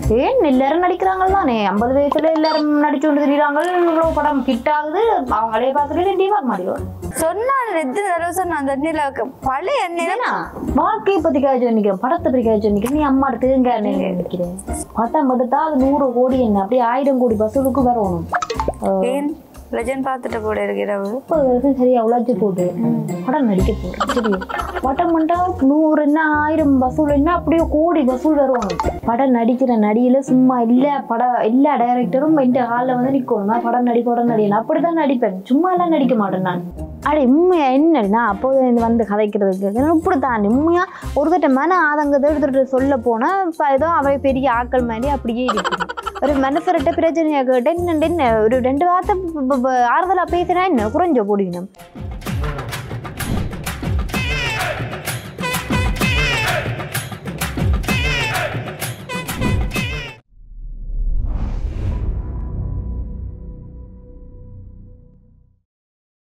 ஏன் எல்லாரும் நடிக்கிறாங்க தானே ஐம்பது வயசுல எல்லாரும் நடிச்சு கொண்டு தெரியுறாங்க இவ்வளவு படம் ஹிட் ஆகுது அவங்களே பார்த்துட்டு டீ பார்க்க மாட்டேங்குது சொன்னான் எத்தனை தடவை சொன்னான் அந்த நிலாவுக்கு பழைய நிலம் ஏன்னா வாழ்க்கையை பத்தி காய்ச்சி நிக்கிறேன் படத்தை பத்தி காய்ச்சி நிக்கிறேன் நீ அம்மா தேங்க நினைக்கிறேன் பட்டம் எடுத்தா அது நூறு கோடி என்ன அப்படியே ஆயிரம் கோடி பஸ்ஸுக்கு வரணும் ஏன் லெஜண்ட் பார்த்துட்டு கூட இருக்கிறவு முப்பது வருஷம் சரியா உழைச்சி போட்டு படம் நடிக்க போறேன் சரி படம் பண்ணா நூறு என்ன ஆயிரம் வசூல் என்ன அப்படியே கோடி வசூல் வருவாங்க படம் நடிக்கிற நடியில சும்மா எல்லா படம் எல்லா டைரக்டரும் இந்த ஹாலில் வந்து நிற்கணும் நான் படம் நடி படம் நடிகணும் அப்படிதான் நடிப்பேன் சும்மா எல்லாம் நடிக்க மாட்டேன் நான் அடே உண்மையா என்ன நான் அப்போது இந்த வந்து கதைக்கிறதுக்கு இப்படி தான் உண்மையா ஒரு தட்ட மன ஆதங்கத்தை எடுத்துட்டு சொல்ல போனா இப்போ ஏதோ அவை பெரிய ஆக்கள் மாதிரி அப்படியே இருக்குது ஒரு மனசரட்ட பிரச்சனையாக கேட்டு என்ன என்ன ஒரு ரெண்டு வார்த்தை ப- ப- ப- ஆறுதலா பேசினா என்ன குறைஞ்ச போடிக்கணும்